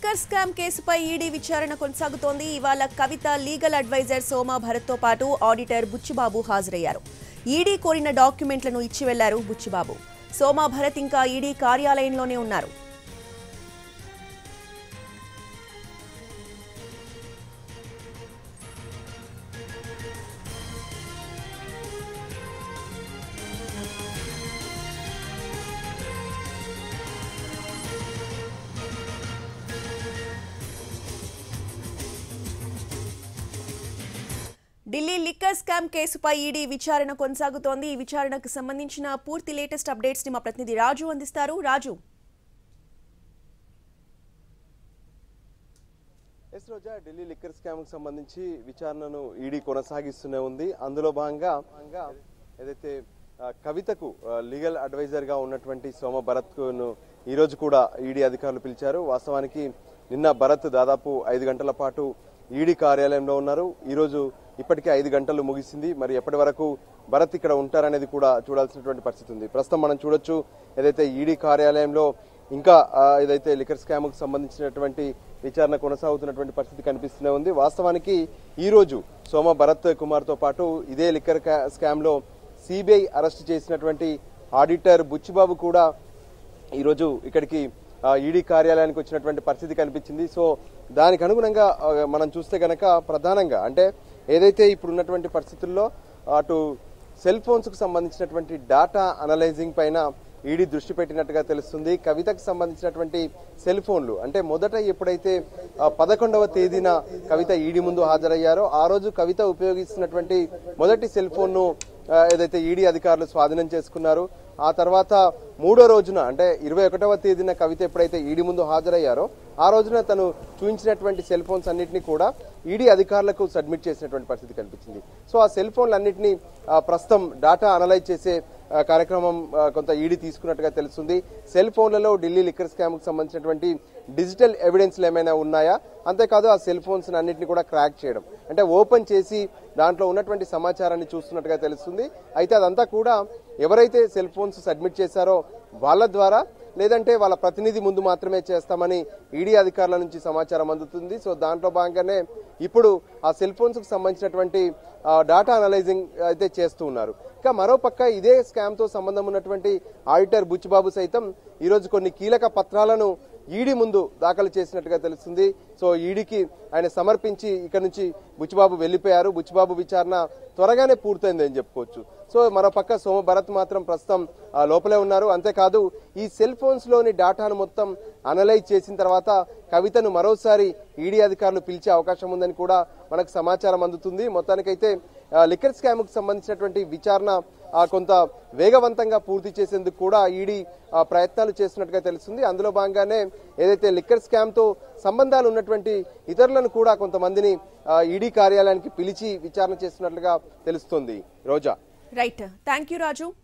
liquor scam కేసుపై ED విచారణ కొనసాగుతోంది ఇవాళ కవిత లీగల్ అడ్వైజర్ సోమా భరత్తో పాటు ఆడిటర్ బుచ్చిబాబు హాజరయ్యారు ఈడీ కోరిన డాక్యుమెంట్లను ఇచ్చి వెళ్లారు బుచ్చిబాబు సోమా భరత్ ఇంకా ఈడీ కార్యాలయంలోనే ఉన్నారు ఢిల్లీ లిక్కర్ స్కామ్ కేసుపై ఈడీ విచారణ కొనసాగుతోంది ఈ విచారణకు సంబంధించిన పూర్తి లేటెస్ట్ అప్డేట్స్ ని మా ప్రతినిధి రాజు అందిస్తారు Raju yes Roja Delhi liquor scam కు సంబంధించి విచారణను ఈడీ కొనసాగిస్తూనే ఉంది అందులో భాగంగా భాగంగా ఏదైతే ఆ, కవితకు ఆ, లీగల్ అడ్వైజర్ గా ఉన్నటువంటి సోమ భరత్ ను ఈ రోజు కూడా ఈడీ అధికారులు పిలిచారు వాస్తవానికి నిన్న భరత్ దాదాపు ఐదు గంటల పాటు ఈడీ కార్యాలయంలో ఉన్నారు ఈ రోజు ఇప్పటికే ఐదు గంటలు ముగిసింది మరి ఎప్పటి వరకు భరత్ ఇక్కడ ఉంటారనేది కూడా చూడాల్సినటువంటి పరిస్థితి ఉంది ప్రస్తుతం మనం చూడొచ్చు ఏదైతే ఈడీ కార్యాలయంలో ఇంకా ఆ, ఏదైతే లిక్కర్ స్కామ్ కు సంబంధించినటువంటి విచారణ కొనసాగుతున్నటువంటి పరిస్థితి కనిపిస్తూనే ఉంది వాస్తవానికి ఈ రోజు సోమ భరత్ కుమార్ తో పాటు ఇదే లిక్కర్ కా- స్కామ్ లో సిబిఐ అరెస్ట్ చేసినటువంటి ఆడిటర్ బుచ్చిబాబు కూడా ఈరోజు ఇక్కడికి ఆ, ఈడీ కార్యాలయానికి వచ్చినటువంటి పరిస్థితి కనిపించింది సో దానికి అనుగుణంగా ఆ, మనం చూస్తే గనక ప్రధానంగా అంటే ఏదైతే ఇప్పుడు ఉన్నటువంటి పరిస్థితుల్లో అటు సెల్ ఫోన్స్ కు సంబంధించినటువంటి డాటా అనలైజింగ్ పైన ఈడీ దృష్టి పెట్టినట్టుగా తెలుస్తుంది కవితకు సంబంధించినటువంటి సెల్ ఫోన్లు అంటే మొదట ఎప్పుడైతే ఆ, పదకొండవ తేదీన కవిత ఈడీ ముందు హాజరయ్యారో ఆ రోజు కవిత ఉపయోగిస్తున్నటువంటి మొదటి సెల్ ఫోన్ ను ఆ, ఏదైతే ఈడీ అధికారులు స్వాధీనం చేసుకున్నారు ఆ తర్వాత మూడో రోజున అంటే ఇరవై ఒకటవ తేదీన కవిత ఎప్పుడైతే ఈడీ ముందు హాజరయ్యారో ఆ రోజున తను చూపించినటువంటి సెల్ ఫోన్స్ అన్నింటినీ కూడా ఈడీ అధికారులకు సబ్మిట్ చేసినటువంటి పరిస్థితి కనిపించింది సో ఆ సెల్ ఫోన్లు అన్నింటినీ ఆ, ప్రస్తుతం డాటా అనలైజ్ చేసే ఆ, కార్యక్రమం ఆ, కొంత ఈడీ తీసుకున్నట్టుగా తెలుస్తుంది సెల్ ఫోన్లలో ఢిల్లీ లిక్కర్ స్కామ్ కు సంబంధించినటువంటి డిజిటల్ ఎవిడెన్స్లు ఏమైనా ఉన్నాయా అంతేకాదు ఆ సెల్ ఫోన్స్ అన్నింటినీ కూడా క్రాక్ చేయడం అంటే ఓపెన్ చేసి దాంట్లో ఉన్నటువంటి సమాచారాన్ని చూస్తున్నట్టుగా తెలుస్తుంది అయితే అదంతా కూడా ఎవరైతే సెల్ ఫోన్స్ సబ్మిట్ చేశారో వాళ్ళ ద్వారా లేదంటే వాళ్ళ ప్రతినిధి ముందు మాత్రమే చేస్తామని ఈడీ అధికారుల నుంచి సమాచారం అందుతుంది సో దాంట్లో భాగంగానే ఇప్పుడు ఆ సెల్ ఫోన్స్ కు సంబంధించినటువంటి డాటా అనలైజింగ్ అయితే చేస్తూ ఉన్నారు ఇక మరోపక్క ఇదే స్కామ్ తో సంబంధం ఉన్నటువంటి ఆడిటర్ బుచ్చిబాబు సైతం ఈ రోజు కొన్ని కీలక పత్రాలను ఈడీ ముందు దాఖలు చేసినట్టుగా తెలుస్తుంది సో ఈడీకి ఆయన సమర్పించి ఇక్కడ నుంచి బుచ్చిబాబు వెళ్లిపోయారు బుచ్చిబాబు విచారణ త్వరగానే పూర్తయింది అని చెప్పుకోవచ్చు సో మరోపక్క సోమ భరత్ మాత్రం ప్రస్తుతం ఆ, లోపలే ఉన్నారు అంతేకాదు ఈ సెల్ ఫోన్స్ లోని డేటాను మొత్తం అనలైజ్ చేసిన తర్వాత కవితను మరోసారి ఈడీ అధికారులు పిలిచే అవకాశం ఉందని కూడా మనకు సమాచారం అందుతుంది మొత్తానికైతే ఆ, లిక్కర్ స్కామ్ కు సంబంధించినటువంటి విచారణ ఆ, కొంత వేగవంతంగా పూర్తి చేసేందుకు కూడా ఈడీ ఆ, ప్రయత్నాలు చేస్తున్నట్టుగా తెలుస్తుంది అందులో భాగంగానే ఏదైతే లిక్కర్ స్కామ్ తో సంబంధాలు ఉన్నటువంటి ఇతరులను కూడా కొంతమందిని ఆ, ఈడీ కార్యాలయానికి పిలిచి విచారణ చేస్తున్నట్లుగా తెలుస్తుంది Roja right thank you Raju